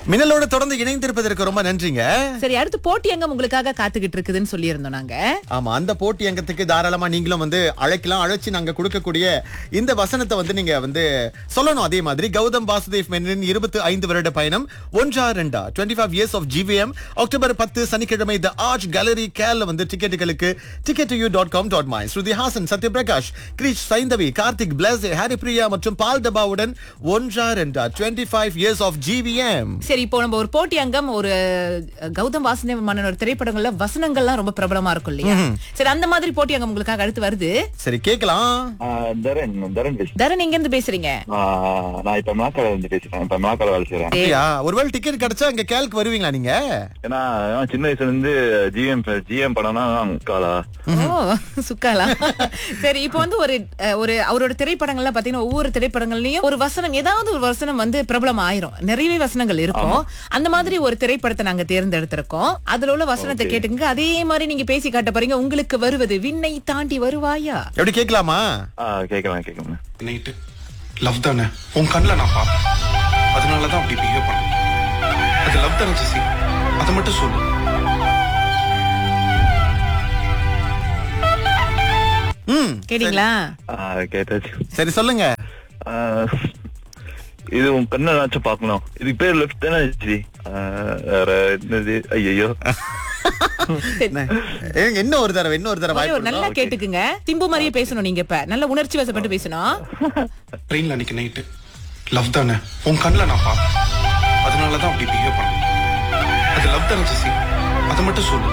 மின்னலோட தொடர்ந்து இணைந்திருப்பதற்கு ரொம்ப நன்றிங்க சரி அடுத்து போட்டி அங்கம் உங்களுக்காக காத்துக்கிட்டு இருக்குதுன்னு சொல்லியிருந்தோம் நாங்க ஆமா அந்த போட்டி அங்கத்துக்கு தாராளமா நீங்களும் வந்து அழைக்கலாம் அழைச்சு நாங்க கொடுக்கக்கூடிய இந்த வசனத்தை வந்து நீங்க வந்து சொல்லணும் அதே மாதிரி கௌதம் வாசுதேவ் மேனனின் இருபத்தி ஐந்து வருட பயணம் ஒன்றா ரெண்டா twenty five years of GVM October பத்து சனிக்கிழமை த ஆர்ச் கேலரி கேல வந்து டிக்கெட்டுகளுக்கு ticket U dot com dot my Shruti Haasan Sathyaprakash Krish Saindhavi Karthik plus Haripriya மற்றும் பால் டபாவுடன் ஒன்றா ரெண்டா twenty five years of GVM சரி இப்போ நம்ம ஒரு போட்டி அங்கம் ஒரு அஹ், கௌதம் வாசுதேவ மன்னனோட திரைப்படங்கள்ல வசனங்கள்லாம் ரொம்ப பிரபலமா இருக்கும் இல்லையா சரி அந்த மாதிரி போட்டி அங்கம் உங்களுக்காக அடுத்து வருது சரி கேட்கலாம் ஆஹ் தரன் தரன் பேசுறேன் தரன் எங்க இருந்து பேசுறீங்க ஆஹ் நான் இப்ப மிளாக்கால இருந்து பேசுறேன் இப்ப மிளாக்கால வேலை செய்யறேன் அப்படியா ஒருவேளை டிக்கெட் கிடைச்சா அங்க கேல்க்கு வருவீங்களா நீங்க ஏன்னா நான் சின்ன வயசுல இருந்து ஜிஎம் ஜிஎம் படம்னா காலா ஓ சுக்காலா சரி இப்போ வந்து ஒரு அஹ், ஒரு அவரோட திரைப்படங்கள்ல பாத்தீங்கன்னா ஒவ்வொரு திரைப்படங்கள்லயும் ஒரு வசனம் ஏதாவது ஒரு வசனம் வந்து பிரபலம் ஆயிரும் நிறையவே வசனங்கள் இருக்கும் அந்த மாதிரி ஒரு திரைப்படத்தை நாங்க தேர்ந்தெடுத்திருக்கோம் அதுல உள்ள வசனத்தை கேட்டுங்க அதே மாதிரி நீங்க பேசி காட்ட போறீங்க உங்களுக்கு வருவது விண்ணை தாண்டி வருவாயா எப்படி கேட்கலாமா ஆஹ் கேட்கலாம் கேட்கலாம் நைட்டு லவ் தானே உன் கண்ணில் நான் பார்ப்பேன் அதனால தான் அப்படி பிஹேவ் பண்ணேன் அது லவ் தானே ஜெசி அதை மட்டும் சொல்லு ம் கேட்டீங்களா ஆஹ் கேட்டாச்சு சரி சொல்லுங்க ஆஹ் இது உன் கண்ணை நாச்சும் பாக்கணும் இதுக்கு பேர் லெஃப்ட் தானே ஜி ஆஹ் வேற என்னது ஐயோ ஏங்க, இன்னும் ஒரு தடவை இன்னும் ஒரு தடவை ஒரே வாய்ப்பு ஒரு நல்லா கேட்டுக்குங்க திம்பு மாதிரியே பேசணும் நீங்க இப்ப நல்ல உணர்ச்சி வசப்பட்டு பேசணும் ட்ரெயினில் அன்னைக்கு நைட்டு லவ் தானே உன் கண்ணில் நான் பார்ப்பேன் அதனால தான் அப்படி பிஹேவ் பண்ணேன் அது லவ் தானே ஜெசி அதை மட்டும் சொல்லு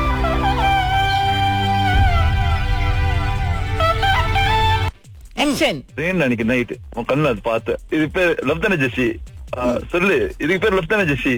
ஆக்ஷன் ட்ரெயின் அன்னைக்கு நைட் உன் கண்ணில் அது பார்த்தேன் இது பேர் லெஃப்ட் தானே ஜெசி ஆஹ் சொல்லு இதுக்கு பேர் லெஃப்ட் தானே ஜெசி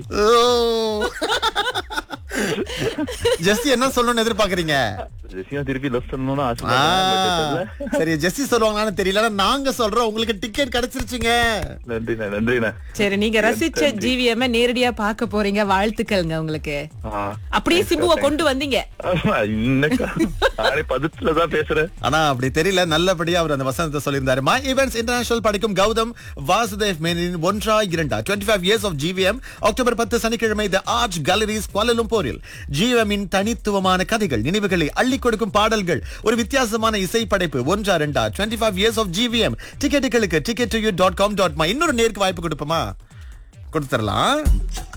ஜெஸ்டி என்ன சொல்லணும்னு எதிர்பார்க்கறீங்க ஜெசியும் திருப்பி லெஃப்ட் சொல்லணும்னு ஆ, ஆசை சரி ஜெஸ்டி சொல்லுவாங்களான்னு தெரியல ஆனா நாங்க சொல்றோம் உங்களுக்கு டிக்கெட் கிடைச்சிருச்சுங்க நன்றிண்ணா நன்றிண்ணா சரி நீங்க ரசிச்ச ஜிவிஎம் நேரடியா பார்க்க போறீங்க வாழ்த்துக்கள்ங்க உங்களுக்கு ஆஹ் அப்படியே சிம்புவை கொண்டு வந்தீங்க இன்னக்கா நானே பதத்துல தான் பேசுறேன் ஆனா அப்படி தெரியல நல்லபடியா அவர் அந்த வசனத்தை சொல்லியிருந்தாரு மை ஈவென்ட்ஸ் இன்டர்நேஷனல் படிக்கும் கௌதம் வாசுதேவ் மேனின் ஒன்றா இரண்டா twenty five years of GVM October பத்து சனிக்கிழமை த ஆர்ச் கேலரிஸ் கோலலும்போரில் ஜிவிஎம்மின் தனித்துவமான கதைகள் நினைவுகளை அள்ளி கொடுக்கும் பாடல்கள் ஒரு வித்தியாசமான இசை படைப்பு ஒன்றா ரெண்டா twenty five years of GVM டிக்கெட்டுகளுக்கு ticket dot com dot my இன்னொரு நேருக்கு வாய்ப்பு கொடுப்போமா கொடுத்துடலாம்